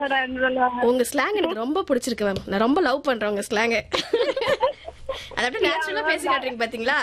சொல்லுவாங்க உங்க ஸ்லாங் எனக்கு ரொம்ப பிடிச்சிருக்கு மேம் நான் ரொம்ப லவ் பண்றேன் உங்க ஸ்லாங் அது அப்படியே நேச்சுரலா பேசி காட்டுறீங்க பாத்தீங்களா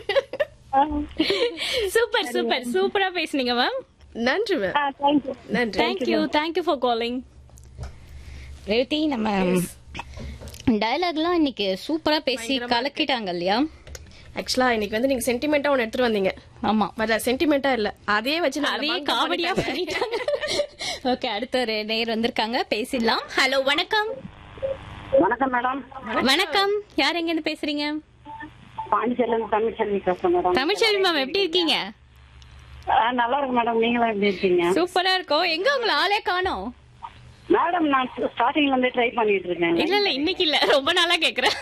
சூப்பர் சூப்பர் சூப்பரா பேசுனீங்க மேம் நன்றி மேம் தேங்க்யூ நன்றி thank you thank you for calling Revathi நம்ம டயலாக்லாம் இன்னைக்கு சூப்பரா பேசி கலக்கிட்டாங்க இல்லையா ஆக்சுவலா இன்னைக்கு வந்து நீங்க சென்டிமெண்டா ஒன்னு எடுத்துட்டு வந்தீங்க ஆமா பட் சென்டிமெண்டா இல்ல அதே வச்சு நான் அதே bunk காமெடியா பண்ணிட்டாங்க. பண்ணிட்டாங்க ஓகே அடுத்த ஒரு நேர் வந்திருக்காங்க பேசிடலாம் ஹலோ வணக்கம் வணக்கம் மேடம் வணக்கம் யார் எங்க இருந்து பேசுறீங்க பாண்டிச்சேரியில தமிழ்ச்செல்வி பேசுறேன் மேடம் தமிழ்ச்செல்வி மேம் எப்படி இருக்கீங்க ஆ, நல்லா இருக்கு மேடம் நீங்களும் எப்படி இருக்கீங்க சூப்பரா இருக்கோம் எங்க உங்களை ஆளே காணோம் மேடம் நான் ஸ்டார்டிங்ல இருந்து ட்ரை பண்ணிட்டு இருக்கேன் இல்ல இல்ல இன்னைக்கு இல்ல ரொம்ப நாளா கேக்குறேன்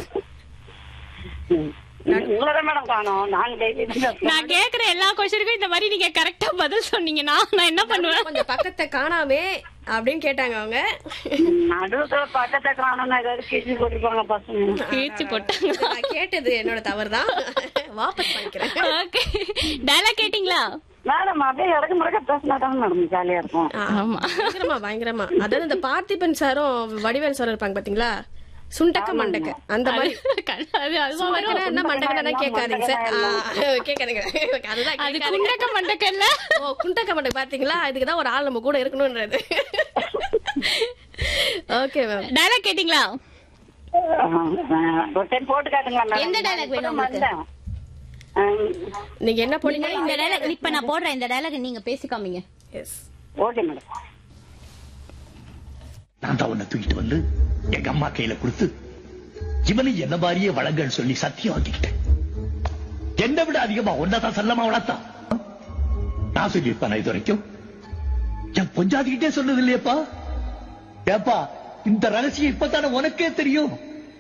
உங்களதான் மேடம் காணோம் நாங்க daily தான் பேசுறோம். நான் கேக்குற எல்லா கொஸ்டினுக்கும் இந்த மாதிரி நீங்க கரெக்டா பதில் சொன்னீங்கன்னா நான் என்ன பண்ணுவேன் கொஞ்சம் பக்கத்தை காணாமே அப்படின்னு கேட்டாங்க அவங்க நடுவுல பக்கத்தை காணோம் ஏதாவது கிழிச்சு போட்டுருப்பாங்க பசங்க கிழிச்சு போட்டாங்க நான் கேட்டது என்னோட தவறுதான் வாபஸ் பண்ணிக்கிறேன் ஓகே டயலாக் கேட்டிங்களா மேடம் அப்படியே இடக்கு முடக்க பேசினா தான் மேடம் ஜாலியா இருக்கும் ஆ, ஆமா பயங்கரமா பயங்கரமா அதாவது இந்த பார்த்திபன் சாரும் வடிவேல் சாரும் இருப்பாங்க பாத்தீங்களா சுண்டக்க மண்டக்க அந்த மாதிரி அது அதுவா சுண்டக்கனா வரும் என்ன மண்டக்கனா கேட்காதீங்க சார் ஆ, கேட்காதீங்க அதுதான் அது கேட்காதீங்க. குண்டக்க மண்டக்கல்ல ஓ குண்டக்க மண்டக்க பாத்தீங்களா இதுக்கு தான் ஒரு ஆள் நம்ம கூட இருக்கணும்ன்றது ஓகே மேம் டயலாக் கேட்டிங்களா ஆ, ஒரு டைம் போட்டு காட்டுங்களா மேடம் எந்த dialogue வேணும் உங்களுக்கு? வந்தேன். ஆ, நீங்க என்ன போனீங்க இந்த டயலாக் இப்ப நான் போடுறேன் இந்த டயலாக் நீங்க பேசி காமிங்க எஸ் ஓகே மேடம் நான் தான் உன்னை தூக்கிட்டு வந்து எங்க அம்மா கையில கொடுத்து இவனை என்ன மாதிரியே வளங்கன்னு சொல்லி சத்தியம் வாங்கிக்கிட்டேன் என்னை விட அதிகமா ஒன்னதான் செல்லமா வளர்த்தான் நான் சொல்லியிருப்பேன் இது வரைக்கும் என் பொஞ்சாதிக்கிட்டே சொன்னது இல்லையப்பா ஏப்பா இந்த ரகசியம் இப்பதானே உனக்கே தெரியும்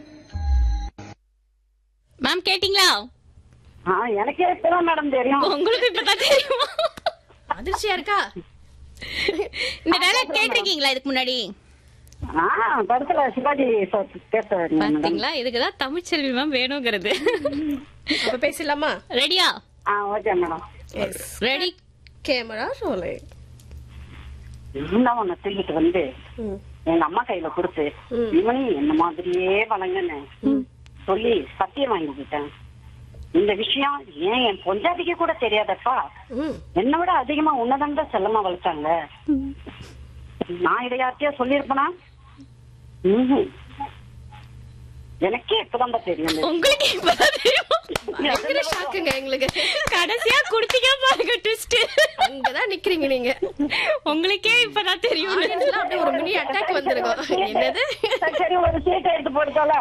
மேம் கேட்டிங்களா ஆ எனக்கே இப்பதான் மேடம் தெரியும் உங்களுக்கு இப்பதான் தெரியுமா அதிர்ச்சியா இருக்கா இந்த டயலாக் கேட்டிருக்கீங்களா இதுக்கு முன்னாடி ஆ படத்துல சிவாஜி சார் பேசுறாரு மேடம் பாத்தீங்களா இதுக்குதான் தமிழ்ச்செல்வி மேம் வேணுங்கிறது அப்ப பேசலாமா ரெடியா ஆ okay madam yes ready camera ரோலை இருந்தா உன்னை தூக்கிட்டு வந்து எங்க அம்மா கையில கொடுத்து ம். இவனையும் என்ன மாதிரியே வழங்குன்னு சொல்லி சத்தியம் வாங்கிக்கிட்டேன் இந்த விஷயம் ஏன் என் பொஞ்சாதிக்கு கூட தெரியாதப்பா ம் என்னை விட அதிகமா உன்னதண்ட செல்லமா வளர்த்தாங்க நான் இதை யார்கிட்டயா சொல்லியிருப்பேனா ம்ஹும். எனக்கே இப்பதான் தெரியும் உங்களுக்கு இப்பதான் தெரியும் பயங்கர ஷாக்குங்க எங்களுக்கு கடைசியா குடுத்தீங்க பாருங்க ட்விஸ்ட் அங்கதான் நிக்கிறீங்க நீங்க உங்களுக்கே இப்பதான் தெரியும் ஆடியன்ஸ்ல அப்படியே ஒரு மினி அட்டாக் வந்திருக்கும் என்னது சரி, சரி ஒரு சீட்டை எடுத்து போட்டுக்கோல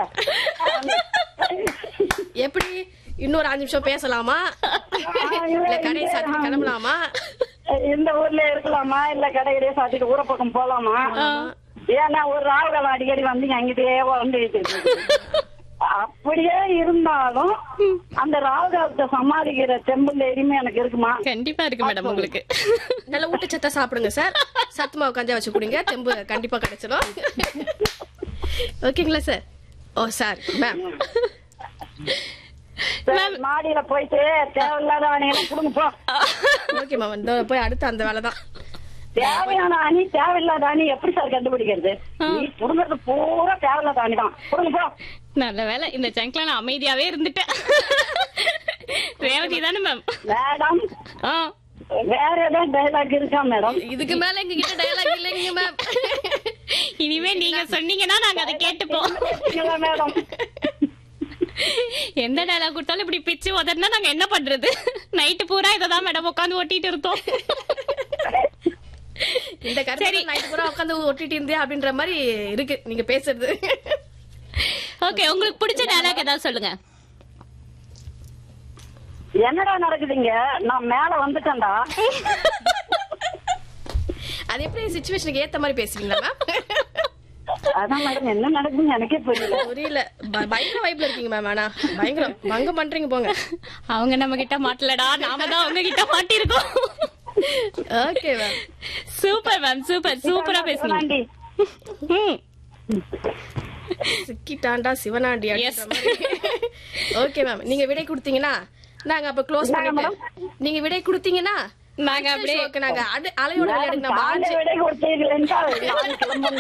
எப்படி இன்னொரு அஞ்சு நிமிஷம் பேசலாமா இல்ல கடையை சாத்திட்டு கிளம்பலாமா இந்த ஊர்ல இருக்கலாமா இல்ல கடையிலே சாத்திட்டு ஊர பக்கம் போலாமா ஏன்னா ஒரு ராவுகள் அடிக்கடி வந்து அங்கிட்டே வந்துட்டு இருக்கு. அப்படியே இருந்தாலும் அந்த ராவுகாலத்தை சமாளிக்கிற தெம்பு தைரியமே எனக்கு இருக்குமா கண்டிப்பா இருக்கு மேடம் உங்களுக்கு நல்ல ஊட்டச்சத்தா சாப்பிடுங்க சார் சத்து மாவு கஞ்சா வச்சு குடிங்க தெம்பு கண்டிப்பா கிடைச்சிடும் ஓகேங்களா சார் ஓ சார் மேம் சரி, மாடியில போயிட்டு தேவையில்லாத அணியெல்லாம் கொடுங்க போ ஓகே மேம் இந்த போய் அடுத்து அந்த வேலை தான் தேவையான அணி தேவையில்லாத அணி எப்படி சார் கண்டுபிடிக்கிறது நீ புடுங்கிறது பூரா தேவையில்லாத அணி தான் கொடுங்க போ நல்ல வேலை இந்த சங்க்ல நான் அமைதியாவே இருந்துட்டேன் ரேவதி தானே மேம் மேடம் ஆ வேற ஏதாவது டைலாக் இருக்கா மேடம் இதுக்கு மேல எங்க கிட்ட டயலாக் இல்லைங்க மேம் இனிமே நீங்க சொன்னீங்கன்னா நாங்க அதை கேட்டுப்போம் இல்ல மேடம் எந்த டயலாக் கொடுத்தாலும் இப்படி பிச்சு உதறினா நாங்க என்ன பண்றது நைட்டு பூரா இததான் மேடம் உட்காந்து ஒட்டிட்டு இருந்தோம் இந்த கருத்து நைட் பூரா உட்காந்து ஒட்டிட்டு இருந்தே அப்படின்ற மாதிரி இருக்கு நீங்க பேசுறது ஓகே உங்களுக்கு பிடிச்ச டயலாக் ஏதாவது சொல்லுங்க என்னடா நடக்குதுங்க நான் மேல வந்துட்டேன்டா அது எப்படி சுச்சுவேஷனுக்கு ஏத்த மாதிரி பேசுவீங்களா மேம் அதான் மேடம் என்ன நடக்குதுன்னு எனக்கே புரியல புரியல ப- பயங்கர வைப்ல இருக்கீங்க மேம் ஆனா பயங்கரம் பங்கம் பண்றீங்க போங்க அவங்க நம்ம கிட்ட மாட்டலடா நாம தான் அவங்க கிட்ட மாட்டிருக்கோம் okay ma'am super ma'am super சூப்பரா பேசுனீங்க ஆண்டி ம். சிக்கிட்டாண்டா சிவனாண்டி ஓகே மேம் நீங்க விடை கொடுத்தீங்கன்னா நாங்க அப்ப க்ளோஸ் பண்ணிட்டு நீங்க விடை கொடுத்தீங்கன்னா நாங்க அப்படியே ஷோக்கு நாங்க அடு- அலையோட விளையாடுங்க நம்ம தாண்ட ஆச்சு விட கொடுத்தீங்களேன்னு தான் நான் கிளம்பணும்